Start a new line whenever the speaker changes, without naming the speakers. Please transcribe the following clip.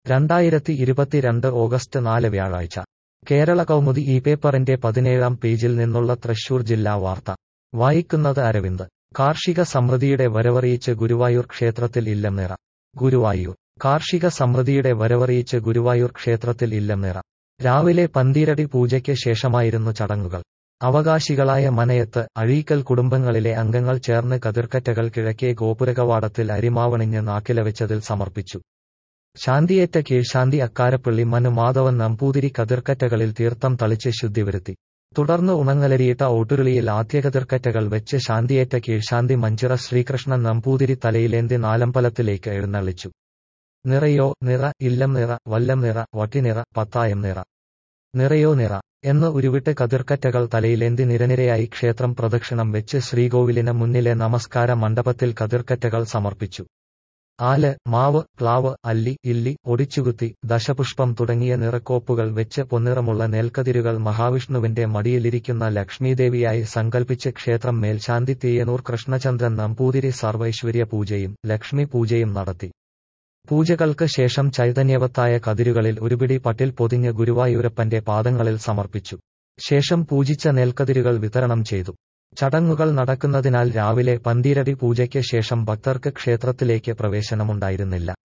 രണ്ടായിരത്തി ഇരുപത്തിരണ്ട് ഓഗസ്റ്റ് നാല് വ്യാഴാഴ്ച കേരള കൗമുദി ഈ പേപ്പറിന്റെ പതിനേഴാം പേജിൽ നിന്നുള്ള തൃശൂർ ജില്ലാ വാർത്ത വായിക്കുന്നത് അരവിന്ദ് കാർഷിക സമൃദ്ധിയുടെ വരവറിയിച്ച് ഗുരുവായൂർ ക്ഷേത്രത്തിൽ ഇല്ലം നിറ ഗുരുവായൂർ കാർഷിക സമൃദ്ധിയുടെ വരവറിയിച്ച് ഗുരുവായൂർ ക്ഷേത്രത്തിൽ ഇല്ലം നിറ രാവിലെ പന്തീരടി പൂജയ്ക്ക് ശേഷമായിരുന്നു ചടങ്ങുകൾ അവകാശികളായ മനയത്ത് അഴീക്കൽ കുടുംബങ്ങളിലെ അംഗങ്ങൾ ചേർന്ന് കതിർക്കറ്റകൾ കിഴക്കേ ഗോപുരകവാടത്തിൽ അരിമാവണിഞ്ഞ് നാക്കിലവെച്ചതിൽ സമർപ്പിച്ചു ശാന്തിയേറ്റ കീഴ്ശാന്തി അക്കാരപ്പള്ളി മനു മാധവൻ നമ്പൂതിരി കതിർക്കറ്റകളിൽ തീർത്ഥം തളിച്ച് ശുദ്ധി വരുത്തി തുടർന്ന് ഉണങ്ങലരിയിട്ട ഓട്ടുരുളിയിൽ ആദ്യ കതിർക്കറ്റകൾ വെച്ച് ശാന്തിയേറ്റ കീഴ്ശാന്തി മഞ്ചിറ ശ്രീകൃഷ്ണൻ നമ്പൂതിരി തലയിലേന്തി നാലമ്പലത്തിലേക്ക് എഴുന്നള്ളിച്ചു നിറയോ നിറ ഇല്ലം നിറ വല്ലം നിറ വട്ടിനിറ പത്തായം നിറ നിറയോ നിറ എന്ന് ഉരുവിട്ട് കതിർക്കറ്റകൾ തലയിലേന്തി നിരനിരയായി ക്ഷേത്രം പ്രദക്ഷിണം വെച്ച് ശ്രീകോവിലിന് മുന്നിലെ നമസ്കാര മണ്ഡപത്തിൽ കതിർക്കറ്റകൾ സമർപ്പിച്ചു ആല് മാവ് പ്ലാവ് അല്ലി ഇല്ലി ഒടിച്ചുകുത്തി ദശപുഷ്പം തുടങ്ങിയ നിറക്കോപ്പുകൾ വെച്ച് പൊന്നിറമുള്ള നെൽക്കതിരുകൾ മഹാവിഷ്ണുവിന്റെ മടിയിലിരിക്കുന്ന ലക്ഷ്മീദേവിയായി സങ്കൽപ്പിച്ച് ക്ഷേത്രം മേൽശാന്തി തീയനൂർ കൃഷ്ണചന്ദ്രൻ നമ്പൂതിരി സർവൈശ്വര്യ പൂജയും ലക്ഷ്മി പൂജയും നടത്തി പൂജകൾക്ക് ശേഷം ചൈതന്യവത്തായ കതിരുകളിൽ ഒരുപിടി പട്ടിൽ പൊതിഞ്ഞ് ഗുരുവായൂരപ്പന്റെ പാദങ്ങളിൽ സമർപ്പിച്ചു ശേഷം പൂജിച്ച നെൽക്കതിരുകൾ വിതരണം ചെയ്തു ചടങ്ങുകൾ നടക്കുന്നതിനാൽ രാവിലെ പന്തീരടി പൂജയ്ക്ക് ശേഷം ഭക്തർക്ക് ക്ഷേത്രത്തിലേക്ക് പ്രവേശനമുണ്ടായിരുന്നില്ല